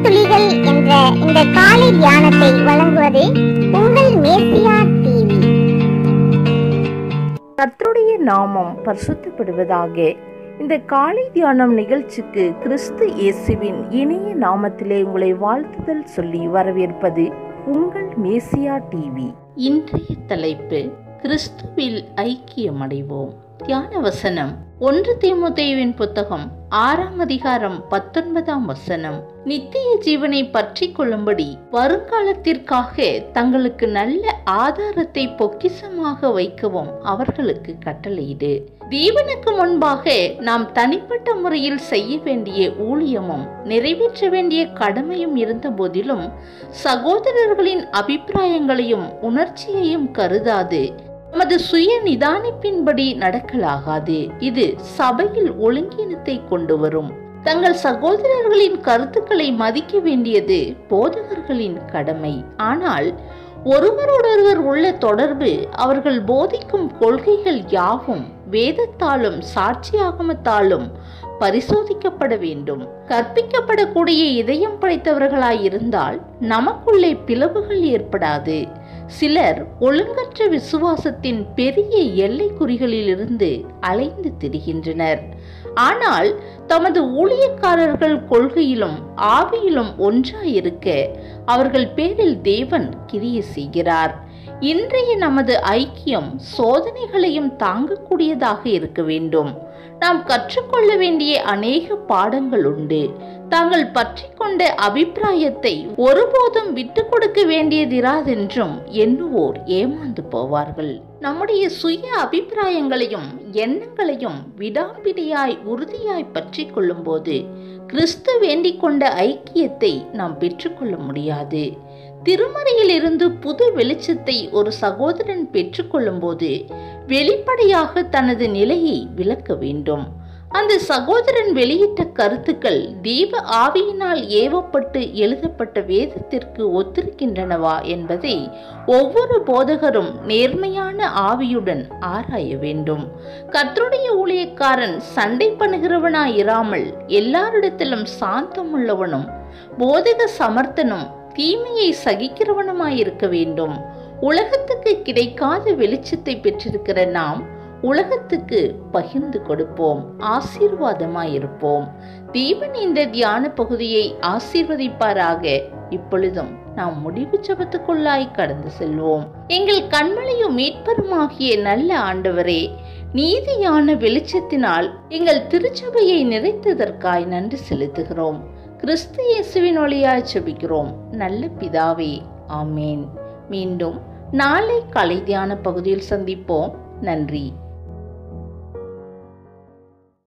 துளிகள் என்ற இந்த காலை தியானத்தை வழங்குவது உங்கள் மேசியா டிவி கர்த்தருடைய நாமம் பரிசுத்தப்படுவதாக இந்த காலை தியானம் நிகழ்ச்சிக்கு கிறிஸ்து இயேசுவின் இனிய நாமத்திலே உங்களை வாழ்த்துதல் சொல்லி வரவேற்பது உங்கள் மேசியா டிவி இன்றைய தலைப்பு கிறிஸ்துவில் ஐக்கியமடைவோம் தியான வசனம் ஒன்று தீமுதேவின் புத்தகம் ஆறாம் அதிகாரம் பத்தொன்பதாம் வசனம் நித்திய ஜீவனை பற்றி கொள்ளும்படி வருங்காலத்திற்காக தங்களுக்கு நல்ல ஆதாரத்தை பொக்கிசமாக வைக்கவும் அவர்களுக்கு கட்டளையிடு தேவனுக்கு முன்பாக நாம் தனிப்பட்ட முறையில் செய்ய வேண்டிய ஊழியமும் நிறைவேற்ற வேண்டிய கடமையும் இருந்த போதிலும் சகோதரர்களின் அபிப்பிராயங்களையும் உணர்ச்சியையும் கருதாது நமது சுய நிதானிப்பின்படி நடக்கலாகாது இது சபையில் ஒழுங்கீனத்தை கொண்டு வரும் தங்கள் சகோதரர்களின் கருத்துக்களை மதிக்க வேண்டியது போதகர்களின் கடமை ஆனால் ஒருவரோடொருவர் உள்ள தொடர்பு அவர்கள் போதிக்கும் கொள்கைகள் யாவும் வேதத்தாலும் சாட்சியாகமத்தாலும் பரிசோதிக்கப்பட வேண்டும் கற்பிக்கப்படக்கூடிய இதயம் படைத்தவர்களாய் இருந்தால் நமக்குள்ளே பிளவுகள் ஏற்படாது சிலர் ஒழுங்கற்ற விசுவாசத்தின் பெரிய எல்லை குறிகளிலிருந்து அலைந்து திரிகின்றனர் ஆனால் தமது ஊழியக்காரர்கள் கொள்கையிலும் ஆவியிலும் ஒன்றாயிருக்க அவர்கள் பேரில் தேவன் கிரிய செய்கிறார் இன்றைய நமது ஐக்கியம் சோதனைகளையும் தாங்கக்கூடியதாக இருக்க வேண்டும் நாம் கற்றுக்கொள்ள வேண்டிய அநேக பாடங்கள் உண்டு தாங்கள் பற்றி கொண்ட அபிப்பிராயத்தை ஒருபோதும் விட்டு கொடுக்க வேண்டியதிராதென்றும் எண்ணுவோர் ஏமாந்து போவார்கள் நம்முடைய சுய அபிப்பிராயங்களையும் எண்ணங்களையும் விடாப்பிடியாய் உறுதியாய் பற்றி கொள்ளும்போது கிறிஸ்து வேண்டிக் கொண்ட ஐக்கியத்தை நாம் பெற்றுக்கொள்ள முடியாது திருமறையிலிருந்து புது வெளிச்சத்தை ஒரு சகோதரன் பெற்றுக்கொள்ளும்போது வெளிப்படையாக தனது நிலையை விளக்க வேண்டும் அந்த சகோதரன் வெளியிட்ட கருத்துக்கள் தெய்வ ஆவியினால் ஏவப்பட்டு எழுதப்பட்ட வேதத்திற்கு ஒத்திருக்கின்றனவா என்பதை ஒவ்வொரு போதகரும் நேர்மையான ஆவியுடன் ஆராய வேண்டும் கர்த்தருடைய ஊழியக்காரன் சண்டை பண்ணுகிறவனாயிராமல் எல்லாரிடத்திலும் சாந்தமுள்ளவனும் போதக சமர்த்தனும் தீமையை சகிக்கிறவனுமாயிருக்க வேண்டும் உலகத்துக்கு கிடைக்காத வெளிச்சத்தை பெற்றிருக்கிற நாம் உலகத்துக்கு பகிர்ந்து கொடுப்போம் ஆசீர்வாதமாயிருப்போம் தேவன் இந்த தியான பகுதியை ஆசீர்வதிப்பாராக இப்பொழுதும் நாம் முடிவு ஜபத்துக்குள்ளாய் கடந்து செல்வோம் எங்கள் கண்மலையும் மீட்பருமாகிய நல்ல ஆண்டவரே நீதியான வெளிச்சத்தினால் எங்கள் திருச்சபையை நிறைத்ததற்காய் நன்றி செலுத்துகிறோம் கிறிஸ்து இயேசுவின் வழியாய் ஜெபிக்கிறோம் நல்ல பிதாவே ஆமேன் மீண்டும் நாளை கலை தியான பகுதியில் சந்திப்போம் நன்றி